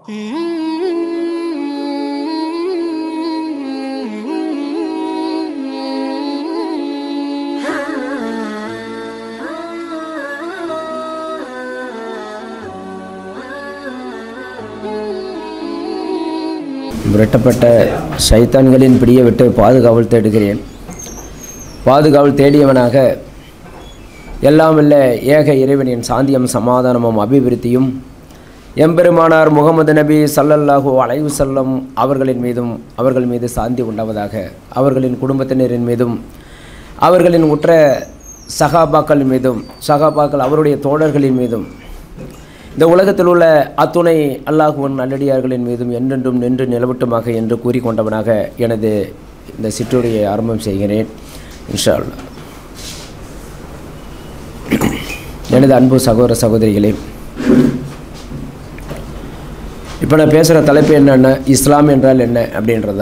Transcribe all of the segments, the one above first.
விரட்டப்பட்ட சைத்தான்களின் பிடியை விட்டு பாதுகாவல் தேடுகிறேன் பாதுகாவல் தேடியவனாக எல்லாம் வல்ல ஏக இறைவனின் சாந்தியம் சமாதானமும் அபிவிருத்தியும் எம்பெருமானார் முகமது நபி ஸல்லல்லாஹு அலைஹி செல்லம் அவர்களின் மீதும் அவர்கள் மீது சாந்தி உண்டாவதாக அவர்களின் குடும்பத்தினரின் மீதும் அவர்களின் உற்ற சகாபாக்கள் மீதும் சகாபாக்கள் அவருடைய தோழர்களின் மீதும் இந்த உலகத்தில் உள்ள அத்துணை அல்லாஹுவின் நல்லடியார்களின் மீதும் என்றென்றும் நின்று நிலவட்டுமாக என்று கூறிக்கொண்டவனாக எனது இந்த சிற்றுரையை ஆரம்பம் செய்கிறேன் இன்ஷா அல்லாஹ் எனது அன்பு சகோதர சகோதரிகளே இப்போ நான் பேசுகிற தலைப்பு என்னென்ன இஸ்லாம் என்றால் என்ன அப்படின்றதா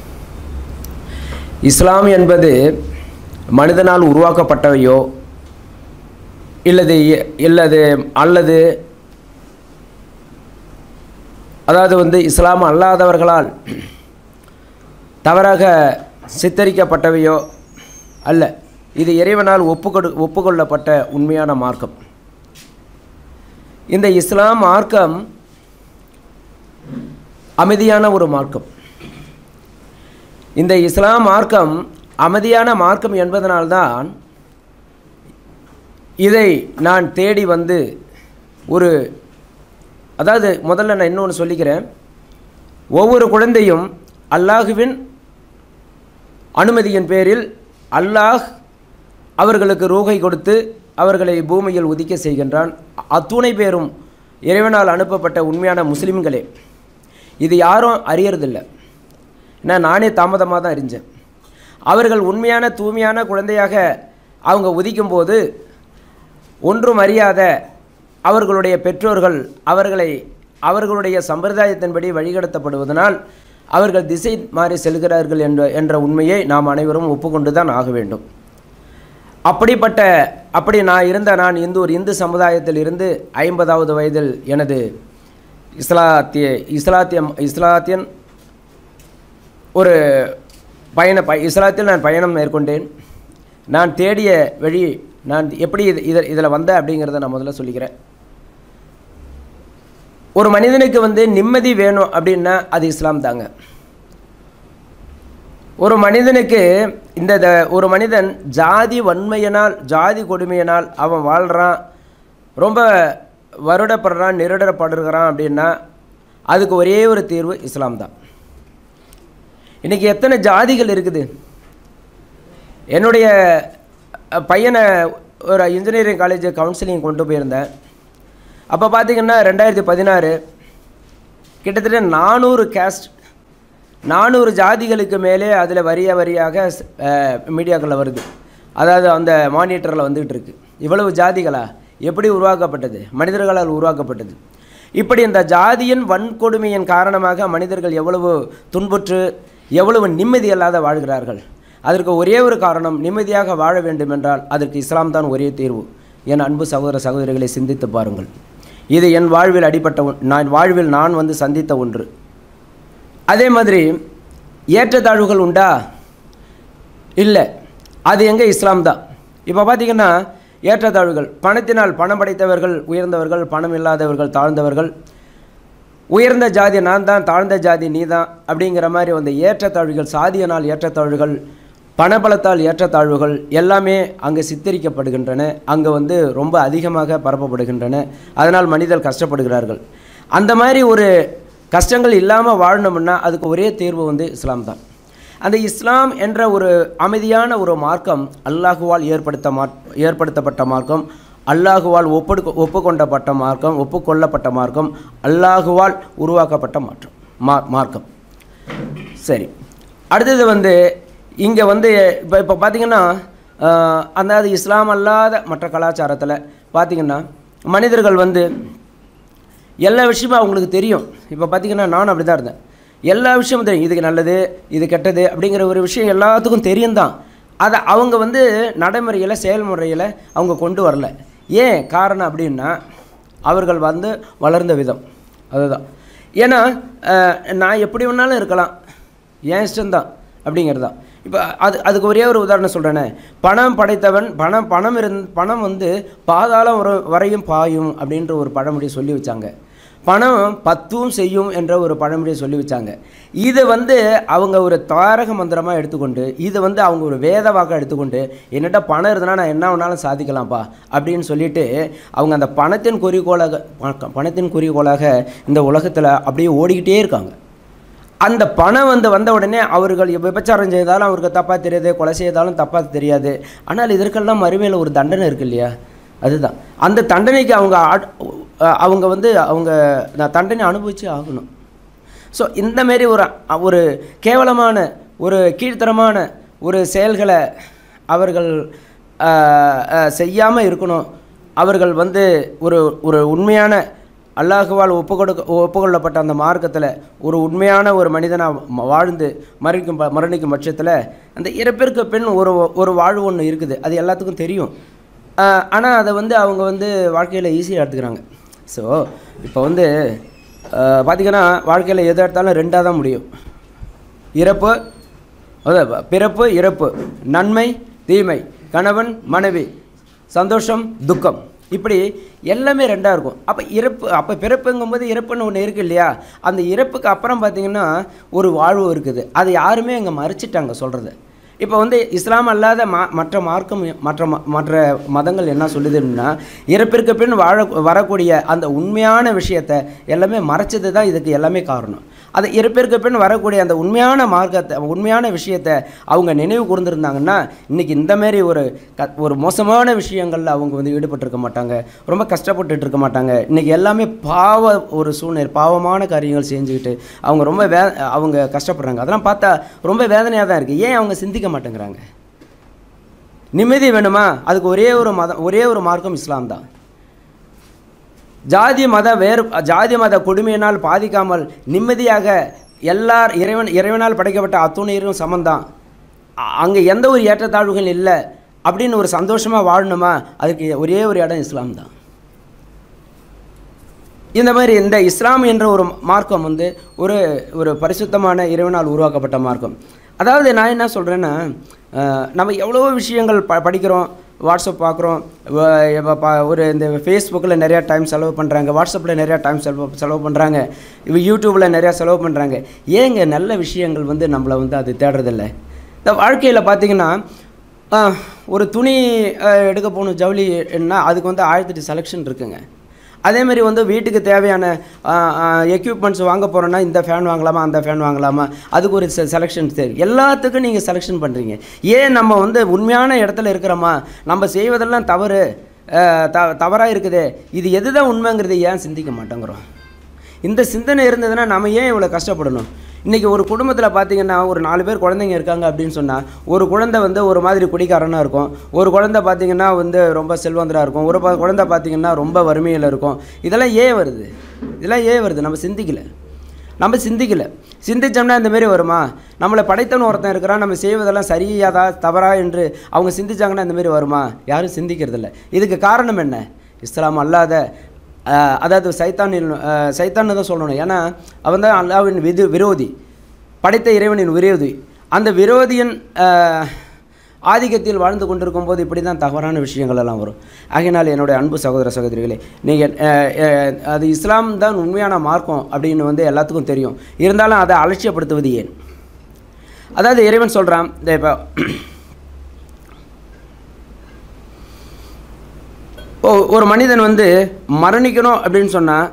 இஸ்லாம் என்பது மனிதனால் உருவாக்கப்பட்டவையோ இல்லது இல்லது அல்லது அதாவது வந்து இஸ்லாம் அல்லாதவர்களால் தவறாக சித்தரிக்கப்பட்டவையோ அல்ல இது இறைவனால் ஒப்புக்கொடு ஒப்புக்கொள்ளப்பட்ட உண்மையான மார்க்கம் இந்த இஸ்லாம் மார்க்கம் அமைதியான ஒரு மார்க்கம் இந்த இஸ்லாம் மார்க்கம் அமைதியான மார்க்கம் என்பதனால்தான் இதை நான் தேடி வந்து ஒரு அதாவது முதல்ல நான் இன்னொன்று சொல்லிக்கிறேன் ஒவ்வொரு குழந்தையும் அல்லாஹுவின் அனுமதியின் பேரில் அல்லாஹ் அவர்களுக்கு ரூகை கொடுத்து அவர்களை பூமியில் உதிக்க செய்கின்றான் அத்துணை பேரும் இறைவனால் அனுப்பப்பட்ட உண்மையான முஸ்லீம்களே இது யாரும் அறியறதில்லை நான் நானே தாமதமாக தான் அறிஞ்சேன் அவர்கள் உண்மையான தூய்மையான குழந்தையாக அவங்க உதிக்கும்போது ஒன்றும் அறியாத அவர்களுடைய பெற்றோர்கள் அவர்களை அவர்களுடைய சம்பிரதாயத்தின்படி வழிகடத்தப்படுவதனால் அவர்கள் திசை மாறி செல்கிறார்கள் என்ற என்ற உண்மையை நாம் அனைவரும் ஒப்புக்கொண்டு தான் ஆக வேண்டும் அப்படிப்பட்ட அப்படி நான் இருந்த நான் இந்து ஒரு இந்து சமுதாயத்தில் இருந்து ஐம்பதாவது வயதில் எனது இஸ்லாத்திய இஸ்லாத்தியம் இஸ்லாத்தியன் ஒரு பயண ப இஸ்லாத்தில் நான் பயணம் மேற்கொண்டேன் நான் தேடிய வழி நான் எப்படி இது இதில் இதில் வந்தேன் அப்படிங்கிறத நான் முதல்ல சொல்லிக்கிறேன் ஒரு மனிதனுக்கு வந்து நிம்மதி வேணும் அப்படின்னா அது இஸ்லாம் தாங்க ஒரு மனிதனுக்கு இந்த த- ஒரு மனிதன் ஜாதி வன்மையினால் ஜாதி கொடுமையினால் அவன் வாழ்கிறான் ரொம்ப வருடப்படுறான் நெருடப்படுகிறான் அப்படின்னா அதுக்கு ஒரே ஒரு தீர்வு இஸ்லாம் தான் இன்றைக்கி எத்தனை ஜாதிகள் இருக்குது என்னுடைய அஹ், பையனை ஒரு இன்ஜினியரிங் காலேஜ் கவுன்சிலிங் கொண்டு போயிருந்தேன் அப்போ பார்த்தீங்கன்னா ரெண்டாயிரத்தி பதினாறு கிட்டத்தட்ட நானூறு கேஸ்ட் நானூறு ஜாதிகளுக்கு மேலே அதில் வரிய வரியாக மீடியாக்களில் வருது அதாவது அந்த மானிட்டரில் வந்துகிட்டு இருக்கு இவ்வளவு ஜாதிகளா எப்படி உருவாக்கப்பட்டது மனிதர்களால் உருவாக்கப்பட்டது இப்படி இந்த ஜாதியின் வன்கொடுமையின் காரணமாக மனிதர்கள் எவ்வளவு துன்புற்று எவ்வளவு நிம்மதி இல்லாத வாழ்கிறார்கள் அதற்கு ஒரே ஒரு காரணம் நிம்மதியாக வாழ வேண்டும் என்றால் அதற்கு இஸ்லாம் தான் ஒரே தீர்வு என் அன்பு சகோதர சகோதரிகளை சிந்தித்து பாருங்கள் இது என் வாழ்வில் அடிப்பட்ட ஒன் நான் வாழ்வில் நான் வந்து சந்தித்த ஒன்று அதே மாதிரி ஏற்றத்தாழ்வுகள் உண்டா இல்லை அது எங்கே இஸ்லாம் தான் இப்போ பார்த்தீங்கன்னா ஏற்றத்தாழ்வுகள் பணத்தினால் பணம் படைத்தவர்கள் உயர்ந்தவர்கள் பணம் இல்லாதவர்கள் தாழ்ந்தவர்கள் உயர்ந்த ஜாதி நான் தான் தாழ்ந்த ஜாதி நீ தான் அப்படிங்கிற மாதிரி வந்த ஏற்றத்தாழ்வுகள் சாதியனால் ஏற்றத்தாழ்வுகள் பணபலத்தால் ஏற்றத்தாழ்வுகள் எல்லாமே அங்கே சித்தரிக்கப்படுகின்றன அங்கே வந்து ரொம்ப அதிகமாக பரப்பப்படுகின்றன அதனால் மனிதர் கஷ்டப்படுகிறார்கள் அந்த மாதிரி ஒரு கஷ்டங்கள் இல்லாமல் வாழணும்னா அதுக்கு ஒரே தீர்வு வந்து இஸ்லாம் தான் அந்த இஸ்லாம் என்ற ஒரு அமைதியான ஒரு மார்க்கம் அல்லாஹுவால் ஏற்படுத்த மா ஏற்படுத்தப்பட்ட மார்க்கம் அல்லாஹுவால் ஒப்படு ஒப்புக்கொண்டப்பட்ட மார்க்கம் ஒப்புக்கொள்ளப்பட்ட மார்க்கம் அல்லாஹுவால் உருவாக்கப்பட்ட மாற்றம் மா மார்க்கம் சரி அடுத்தது வந்து இங்கே வந்து இப்போ இப்போ பார்த்தீங்கன்னா ஆஹ், அதாவது இஸ்லாம் அல்லாத மற்ற கலாச்சாரத்தில் பார்த்தீங்கன்னா மனிதர்கள் வந்து எல்லா விஷயமும் அவங்களுக்கு தெரியும் இப்போ பார்த்தீங்கன்னா நானும் அப்படி தான் இருந்தேன் எல்லா விஷயமும் தெரியும் இதுக்கு நல்லது இது கெட்டது அப்படிங்கிற ஒரு விஷயம் எல்லாத்துக்கும் தெரியும் தான் அதை அவங்க வந்து நடைமுறையில் செயல்முறையில் அவங்க கொண்டு வரல ஏன் காரணம் அப்படின்னா அவர்கள் வந்து வளர்ந்த விதம் அதுதான் ஏன்னா அஹ், நான் எப்படி வேணாலும் இருக்கலாம் என் இஷ்டம்தான் அப்படிங்கிறது தான் இப்போ அது அதுக்கு ஒரே ஒரு உதாரணம் சொல்கிறேனே பணம் படைத்தவன் பணம் பணம் இருந் பணம் வந்து பாதாளம் வர வரையும் பாயும் அப்படின்ற ஒரு பழமொழி சொல்லி வச்சாங்க பணம் பத்தும் செய்யும் என்ற ஒரு பழமொழியை சொல்லி வச்சாங்க இதை வந்து அவங்க ஒரு தாரக மந்திரமாக எடுத்துக்கொண்டு இதை வந்து அவங்க ஒரு வேத வாக்கை எடுத்துக்கொண்டு என்னட்ட பணம் இருந்தனா நான் என்ன வேணாலும் சாதிக்கலாம்ப்பா அப்படின்னு சொல்லிட்டு அவங்க அந்த பணத்தின் குறிக்கோளாக ப- பணத்தின் குறிக்கோளாக இந்த உலகத்தில் அப்படியே ஓடிக்கிட்டே இருக்காங்க அந்த பணம் வந்து வந்த உடனே அவர்கள் விபச்சாரம் செய்தாலும் அவருக்கு தப்பாக தெரியாது கொலை செய்தாலும் தப்பாக தெரியாது ஆனால் இதற்கெல்லாம் மறுமையில் ஒரு தண்டனை இருக்கு இல்லையா அதுதான் அந்த தண்டனைக்கு அவங்க ஆட்- அஹ் அவங்க வந்து அவங்க நான் தண்டனை அனுபவிச்சு ஆகணும் ஸோ இந்த மாரி ஒரு ஒரு கேவலமான ஒரு கீழ்த்தரமான ஒரு செயல்களை அவர்கள் செய்யாமல் இருக்கணும் அவர்கள் வந்து ஒரு ஒரு உண்மையான அல்லாஹுவால் ஒப்புக்கொடுக்க ஒப்புக்கொள்ளப்பட்ட அந்த மார்க்கத்தில் ஒரு உண்மையான ஒரு மனிதனாக வாழ்ந்து மரணிக்கும் ப- மரணிக்கும் பட்சத்தில் அந்த இறப்பிற்கு பின் ஒரு ஒரு வாழ்வு ஒன்று இருக்குது அது எல்லாத்துக்கும் தெரியும் ஆனால் அதை வந்து அவங்க வந்து வாழ்க்கையில் ஈஸியாக எடுத்துக்கிறாங்க ஸோ இப்போ வந்து பார்த்திங்கன்னா வாழ்க்கையில் எது எடுத்தாலும் ரெண்டாக தான் முடியும் இறப்பு அதாவது பிறப்பு இறப்பு நன்மை தீமை கணவன் மனைவி சந்தோஷம் துக்கம் இப்படி எல்லாமே ரெண்டாக இருக்கும் அப்போ இறப்பு அப்போ பிறப்புங்கும்போது இறப்புன்னு ஒன்று இருக்கு இல்லையா அந்த இறப்புக்கு அப்புறம் பார்த்தீங்கன்னா ஒரு வாழ்வு இருக்குது அது யாருமே இங்கே மறைச்சிட்டாங்க சொல்கிறது இப்போ வந்து இஸ்லாம் அல்லாத மா மற்ற மார்க்கம் மற்ற ம- மற்ற மதங்கள் என்ன சொல்லுதுன்னா இறப்பிற்கு பின் வாழ வரக்கூடிய அந்த உண்மையான விஷயத்தை எல்லாமே மறைச்சது தான் இதுக்கு எல்லாமே காரணம் அது இறப்பிற்கு பின் வரக்கூடிய அந்த உண்மையான மார்க்கத்தை உண்மையான விஷயத்தை அவங்க நினைவு கூர்ந்திருந்தாங்கன்னா இன்றைக்கி இந்த மாதிரி ஒரு க ஒரு மோசமான விஷயங்களில் அவங்க வந்து ஈடுபட்டிருக்க மாட்டாங்க ரொம்ப கஷ்டப்பட்டுட்டு இருக்க மாட்டாங்க இன்றைக்கி எல்லாமே பாவ ஒரு சூழ்நிலை பாவமான காரியங்கள் செஞ்சுக்கிட்டு அவங்க ரொம்ப வே அவங்க கஷ்டப்படுறாங்க அதெல்லாம் பார்த்தா ரொம்ப வேதனையாக தான் இருக்குது ஏன் அவங்க சிந்திக்க மாட்டேங்கிறாங்க நிம்மதி வேணுமா அதுக்கு ஒரே ஒரு மதம் ஒரே ஒரு மார்க்கம் இஸ்லாம் தான் ஜாதி மத வேறு ஜாதி மத கொடுமையினால் பாதிக்காமல் நிம்மதியாக எல்லார் இறைவன் இறைவனால் படைக்கப்பட்ட அத்துணையரும் சமந்தான் அங்கே எந்த ஒரு ஏற்றத்தாழ்வுகள் இல்லை அப்படின்னு ஒரு சந்தோஷமாக வாழணுமா அதுக்கு ஒரே ஒரு இடம் இஸ்லாம் தான் இந்த மாதிரி இந்த இஸ்லாம் என்ற ஒரு மார்க்கம் வந்து ஒரு ஒரு பரிசுத்தமான இறைவனால் உருவாக்கப்பட்ட மார்க்கம் அதாவது நான் என்ன சொல்கிறேன்னா அஹ், நம்ம எவ்வளவோ விஷயங்கள் ப படிக்கிறோம் வாட்ஸ்அப் பார்க்குறோம் ஒரு இந்த ஃபேஸ்புக்கில் நிறையா டைம் செலவு பண்ணுறாங்க வாட்ஸ்அப்பில் நிறையா டைம் செலவு செலவு பண்ணுறாங்க இவ யூடியூப்பில் நிறையா செலவு பண்ணுறாங்க ஏங்க நல்ல விஷயங்கள் வந்து நம்மளை வந்து அது தேடுறதில்ல இந்த வாழ்க்கையில் பார்த்தீங்கன்னா ஆஹ், ஒரு துணி ஆஹ், எடுக்க போகணும் ஜவுளி என்ன அதுக்கு வந்து ஆயிரத்தெட்டு செலெக்ஷன் இருக்குங்க அதே மாதிரி வந்து வீட்டுக்கு தேவையான எக்யூப்மெண்ட்ஸ் வாங்க போகிறோன்னா இந்த ஃபேன் வாங்கலாமா அந்த ஃபேன் வாங்கலாமா அதுக்கு ஒரு செலெக்ஷன் தேவை எல்லாத்துக்கும் நீங்கள் செலெக்ஷன் பண்ணுறீங்க ஏன் நம்ம வந்து உண்மையான இடத்துல இருக்கிறோமா நம்ம செய்வதெல்லாம் தவறு ஆஹ், த தவறாக இருக்குதே இது எதுதான் உண்மைங்கிறது ஏன் சிந்திக்க மாட்டேங்கிறோம் இந்த சிந்தனை இருந்ததுன்னா நம்ம ஏன் இவ்வளோ கஷ்டப்படணும் இன்றைக்கி ஒரு குடும்பத்தில் பார்த்தீங்கன்னா ஒரு நாலு பேர் குழந்தைங்க இருக்காங்க அப்படின்னு சொன்னால் ஒரு குழந்தை வந்து ஒரு மாதிரி குடிக்காரனாக இருக்கும் ஒரு குழந்தை பார்த்தீங்கன்னா வந்து ரொம்ப செல்வந்தராக இருக்கும் ஒரு ப- குழந்தை பார்த்தீங்கன்னா ரொம்ப வறுமையில் இருக்கும் இதெல்லாம் ஏன் வருது இதெல்லாம் ஏன் வருது நம்ம சிந்திக்கல நம்ம சிந்திக்கல சிந்திச்சோம்னா இந்த மாதிரி வருமா நம்மளை படைத்தவன் ஒருத்தன் இருக்கிறான் நம்ம செய்வதெல்லாம் சரியாதா தவறா என்று அவங்க சிந்திச்சாங்கன்னா இந்த மாதிரி வருமா யாரும் சிந்திக்கிறதில்ல இதுக்கு காரணம் என்ன இஸ்லாம் அல்லாத ஆஹ், அதாவது சைத்தானின் ஆஹ், சைத்தான்னு தான் சொல்லணும் ஏன்னா அவன் தான் அல்லாவின் விது விரோதி படைத்த இறைவனின் விரோதி அந்த விரோதியின் ஆஹ், ஆதிக்கத்தில் வாழ்ந்து கொண்டிருக்கும் போது இப்படி தான் தவறான விஷயங்கள் எல்லாம் வரும் ஆகையினால் என்னுடைய அன்பு சகோதர சகோதரிகளே நீங்கள் அது இஸ்லாம் தான் உண்மையான மார்க்கம் அப்படின்னு வந்து எல்லாத்துக்கும் தெரியும் இருந்தாலும் அதை அலட்சியப்படுத்துவது ஏன் அதாவது இறைவன் சொல்கிறான் இந்த இப்போ ஓ ஒரு மனிதன் வந்து மரணிக்கணும் அப்படின்னு சொன்னால்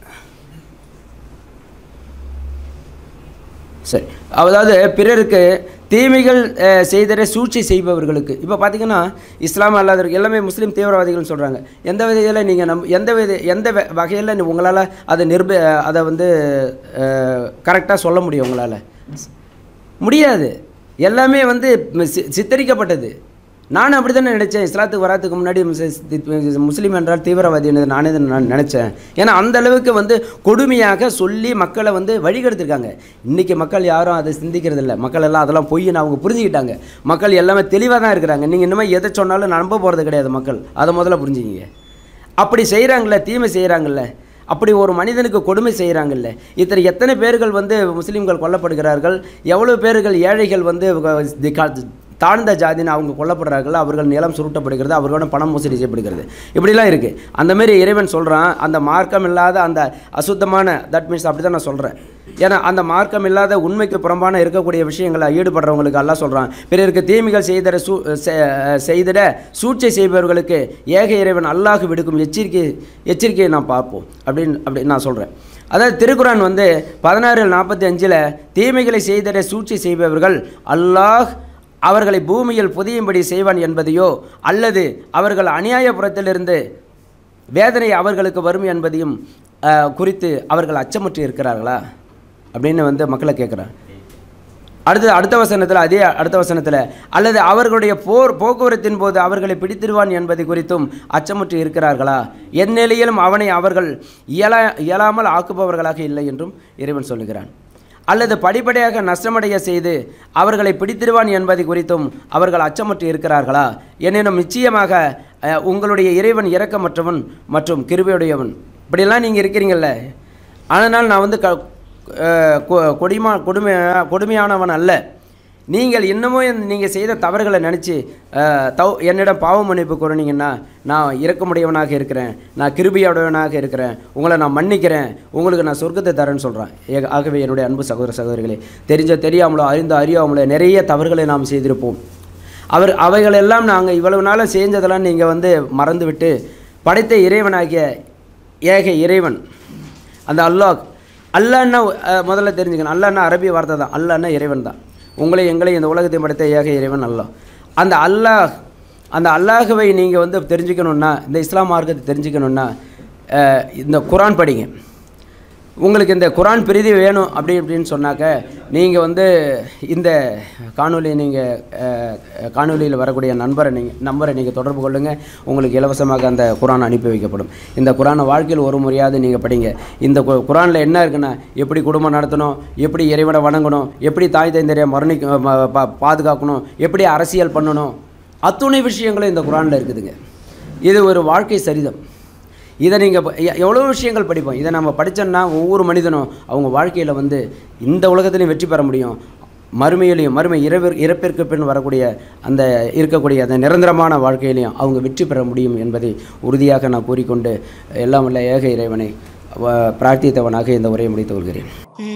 சரி அதாவது பிறருக்கு தீமைகள் அஹ், செய்தரை சூழ்ச்சி செய்பவர்களுக்கு இப்போ பார்த்தீங்கன்னா இஸ்லாம் அல்லாதவர்கள் எல்லாமே முஸ்லீம் தீவிரவாதிகள்னு சொல்கிறாங்க எந்த விதையில் நீங்கள் நம் எந்த வித எந்த வகையில் உங்களால் அதை நிர்ப அதை வந்து கரெக்டாக சொல்ல முடியும் உங்களால் முடியாது எல்லாமே வந்து சி- சித்தரிக்கப்பட்டது நானும் அப்படி தானே நினச்சேன் இஸ்லாத்துக்கு வராதுக்கு முன்னாடி முஸ்- தி- முஸ்லீம் என்றால் தீவிரவாதி என்று நானே தான் நான் நினச்சேன் ஏன்னா அந்த அளவுக்கு வந்து கொடுமையாக சொல்லி மக்களை வந்து வழிகெடுத்திருக்காங்க இன்றைக்கி மக்கள் யாரும் அதை சிந்திக்கிறது இல்லை மக்கள் எல்லாம் அதெல்லாம் பொய்ன்னு அவங்க புரிஞ்சுக்கிட்டாங்க மக்கள் எல்லாமே தெளிவாக தான் இருக்கிறாங்க நீங்கள் இனிமேல் எதை சொன்னாலும் நம்ப போகிறது கிடையாது மக்கள் அதை முதல்ல புரிஞ்சுக்கிங்க அப்படி செய்கிறாங்களே தீமை செய்கிறாங்கல்ல அப்படி ஒரு மனிதனுக்கு கொடுமை செய்கிறாங்கல்ல இத்தனை எத்தனை பேர்கள் வந்து முஸ்லீம்கள் கொல்லப்படுகிறார்கள் எவ்வளோ பேர்கள் ஏழைகள் வந்து தி- கா- தாழ்ந்த ஜாதின்னு அவங்க கொல்லப்படுறார்கள் அவர்கள் நிலம் சுருட்டப்படுகிறது அவர்களோட பணம் மோசடி செய்யப்படுகிறது இப்படிலாம் இருக்குது அந்த மாதிரி இறைவன் சொல்கிறான் அந்த மார்க்கம் இல்லாத அந்த அசுத்தமான தட் மீன்ஸ் அப்படி தான் நான் சொல்கிறேன் ஏன்னா அந்த மார்க்கம் இல்லாத உண்மைக்கு புறம்பான இருக்கக்கூடிய விஷயங்களை ஈடுபடுறவங்களுக்கு எல்லாம் சொல்கிறான் பிறருக்கு தீமைகள் செய்திட சூ செ- செய்திட சூழ்ச்சி செய்பவர்களுக்கு ஏக இறைவன் அல்லாஹ் விடுக்கும் எச்சரிக்கை எச்சரிக்கையை நான் பார்ப்போம் அப்படின்னு அப்படின்னு நான் சொல்கிறேன் அதாவது திருக்குரான் வந்து பதினாறு நாற்பத்தி அஞ்சில் தீமைகளை செய்திட சூழ்ச்சி செய்பவர்கள் அல்லாஹ் அவர்களை பூமியில் புதியும்படி செய்வான் என்பதையோ அல்லது அவர்கள் அநியாயபுரத்திலிருந்து வேதனை அவர்களுக்கு வரும் என்பதையும் அஹ், குறித்து அவர்கள் அச்சமுற்று இருக்கிறார்களா அப்படின்னு வந்து மக்களை கேட்குறான் அடுத்து அடுத்த வசனத்தில் அதே அடுத்த வசனத்தில் அல்லது அவர்களுடைய போர் போக்குவரத்தின் போது அவர்களை பிடித்திடுவான் என்பது குறித்தும் அச்சமுற்று இருக்கிறார்களா எந்நிலையிலும் அவனை அவர்கள் இயலா இயலாமல் ஆக்குபவர்களாக இல்லை என்றும் இறைவன் சொல்லுகிறான் அல்லது படிப்படியாக நஷ்டமடைய செய்து அவர்களை பிடித்திடுவான் என்பது குறித்தும் அவர்கள் அச்சமுற்று இருக்கிறார்களா எனினும் நிச்சயமாக அஹ், உங்களுடைய இறைவன் இரக்கமற்றவன் மற்றும் கிருபையுடையவன் இப்படியெல்லாம் நீங்கள் இருக்கிறீங்கல்ல அதனால் நான் வந்து க அஹ், கொ- கொடுமா கொடுமை கொடுமையானவன் அல்ல நீங்கள் இன்னமும் நீங்கள் செய்த தவறுகளை நினச்சி தவ் என்னிடம் பாவ மன்னிப்பு கூறினீங்கன்னா நான் இறக்கமுடையவனாக இருக்கிறேன் நான் கிருபியுடையவனாக இருக்கிறேன் உங்களை நான் மன்னிக்கிறேன் உங்களுக்கு நான் சொர்க்கத்தை தரேன்னு சொல்கிறேன் ஆகவே என்னுடைய அன்பு சகோதர சகோதரிகளே தெரிஞ்ச தெரியாமலோ அறிந்தோ அறியாமலோ நிறைய தவறுகளை நாம் செய்திருப்போம் அவர் அவைகளெல்லாம் நாங்கள் இவ்வளவு நாளாக செஞ்சதெல்லாம் நீங்கள் வந்து மறந்துவிட்டு படைத்த இறைவனாகிய ஏக இறைவன் அந்த அல்லாஹ் அல்லான்னா அஹ், முதல்ல தெரிஞ்சுக்கணும் அல்லான்னா அரபிய வார்த்தை தான் அல்லான்னா இறைவன் தான் உங்களை எங்களை இந்த உலகத்தை படைத்த ஏக இறைவன் அல்லாஹ் அந்த அல்லாஹ் அந்த அல்லாஹுவை நீங்கள் வந்து தெரிஞ்சுக்கணுன்னா இந்த இஸ்லாம் மார்க்கத்தை தெரிஞ்சுக்கணுன்னா அஹ், இந்த குரான் படிங்க உங்களுக்கு இந்த குரான் பிரீதி வேணும் அப்படி இப்படின்னு சொன்னாக்க நீங்கள் வந்து இந்த காணொலி நீங்கள் காணொலியில் வரக்கூடிய நண்பரை நீங்கள் நம்பரை நீங்கள் தொடர்பு கொள்ளுங்கள் உங்களுக்கு இலவசமாக அந்த குரான் அனுப்பி வைக்கப்படும் இந்த குரானை வாழ்க்கையில் ஒரு முறையாவது நீங்கள் படிங்க இந்த கு- குரானில் என்ன இருக்குன்னா எப்படி குடும்பம் நடத்தணும் எப்படி இறைவனை வணங்கணும் எப்படி தாய் தந்தையை மரணி ம- பா- பாதுகாக்கணும் எப்படி அரசியல் பண்ணணும் அத்துணை விஷயங்களும் இந்த குரானில் இருக்குதுங்க இது ஒரு வாழ்க்கை சரிதம் இதை நீங்கள் எவ்வளோ விஷயங்கள் படிப்போம் இதை நம்ம படித்தோம்னா ஒவ்வொரு மனிதனும் அவங்க வாழ்க்கையில் வந்து இந்த உலகத்திலையும் வெற்றி பெற முடியும் மறுமையிலையும் மறுமை இரவு இறப்பிற்கு பின் வரக்கூடிய அந்த இருக்கக்கூடிய அந்த நிரந்தரமான வாழ்க்கையிலையும் அவங்க வெற்றி பெற முடியும் என்பதை உறுதியாக நான் கூறிக்கொண்டு எல்லாம் வல்ல ஏக இறைவனை வ- பிரார்த்தித்தவனாக இந்த உரையை முடித்துக் கொள்கிறேன்